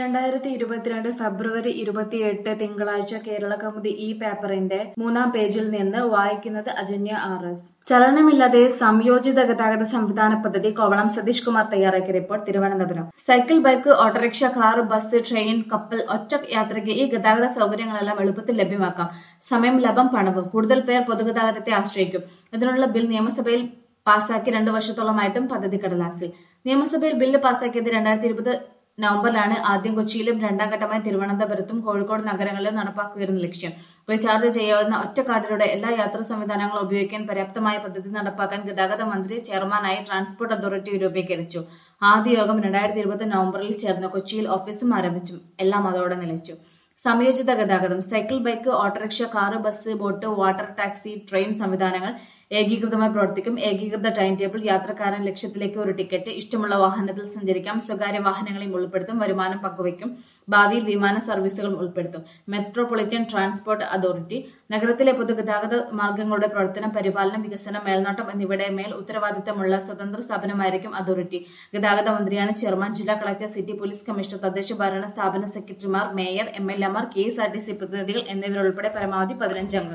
രണ്ടായിരത്തി ഇരുപത്തിരണ്ട് ഫെബ്രുവരി ഇരുപത്തിയെട്ട് തിങ്കളാഴ്ച കേരള കൗമുദി ഈ പേപ്പറിന്റെ മൂന്നാം പേജിൽ നിന്ന് വായിക്കുന്നത് അജന്യ ആർ എസ് ചലനമില്ലാതെ സംയോജിത ഗതാഗത സംവിധാന പദ്ധതി കോവളം സതീഷ് കുമാർ തയ്യാറാക്കിയ report Thiruvananthapuram cycle bike autorickshaw car bus train കപ്പൽ ഒറ്റ യാത്രയ്ക്ക് ഈ ഗതാഗത സൗകര്യങ്ങളെല്ലാം എളുപ്പത്തിൽ ലഭ്യമാക്കാം സമയം ലാഭം പണവും കൂടുതൽ പേർ പൊതുഗതാഗതത്തെ ആശ്രയിക്കും ഇതിനുള്ള ബിൽ നിയമസഭയിൽ പാസാക്കി രണ്ടു വർഷത്തോളമായിട്ടും പദ്ധതി കടലാസിൽ നിയമസഭയിൽ ബില്ല് പാസാക്കിയത് രണ്ടായിരത്തി ഇരുപത് നവംബറിലാണ് ആദ്യം കൊച്ചിയിലും രണ്ടാം ഘട്ടമായി തിരുവനന്തപുരത്തും കോഴിക്കോട് നഗരങ്ങളിലും നടപ്പാക്കുകയായിരുന്നു ലക്ഷ്യം റീചാർജ് ചെയ്യാവുന്ന ഒറ്റ കാർഡിലൂടെ എല്ലാ യാത്രാ സംവിധാനങ്ങളും ഉപയോഗിക്കാൻ പര്യാപ്തമായ പദ്ധതി നടപ്പാക്കാൻ ഗതാഗത മന്ത്രി ചെയർമാനായി ട്രാൻസ്പോർട്ട് അതോറിറ്റി രൂപീകരിച്ചു ആദ്യ യോഗം രണ്ടായിരത്തി ഇരുപത് നവംബറിൽ ചേർന്ന് കൊച്ചിയിൽ ഓഫീസും ആരംഭിച്ചു എല്ലാം അതോടെ നിലച്ചു സംയോജിത ഗതാഗതം cycle bike autorickshaw car bus boat water taxi train സംവിധാനങ്ങൾ ഏകീകൃതമായി പ്രവർത്തിക്കും ഏകീകൃത ടൈം ടേബിൾ യാത്രക്കാരൻ ലക്ഷ്യത്തിലേക്ക് ഒരു ടിക്കറ്റ് ഇഷ്ടമുള്ള വാഹനത്തിൽ സഞ്ചരിക്കാം സ്വകാര്യ വാഹനങ്ങളെയും ഉൾപ്പെടുത്തും വരുമാനം പങ്കുവയ്ക്കും ഭാവിയിൽ വിമാന സർവീസുകളും ഉൾപ്പെടുത്തും മെട്രോപൊളിറ്റൻ ട്രാൻസ്പോർട്ട് അതോറിറ്റി നഗരത്തിലെ പൊതുഗതാഗത മാർഗങ്ങളുടെ പ്രവർത്തനം പരിപാലനം വികസനം മേൽനോട്ടം എന്നിവയുടെ മേൽ ഉത്തരവാദിത്തമുള്ള സ്വതന്ത്ര സ്ഥാപനമായിരിക്കും അതോറിറ്റി ഗതാഗത മന്ത്രിയാണ് ചെയർമാൻ ജില്ലാ കളക്ടർ സിറ്റി പോലീസ് കമ്മീഷണർ തദ്ദേശ ഭരണ സ്ഥാപന സെക്രട്ടറിമാർ മേയർ എം എൽ എമാർ K S R T C പ്രതിനിധികൾ എന്നിവരുൾപ്പെടെ പരമാവധി പതിനഞ്ച് അംഗങ്ങൾ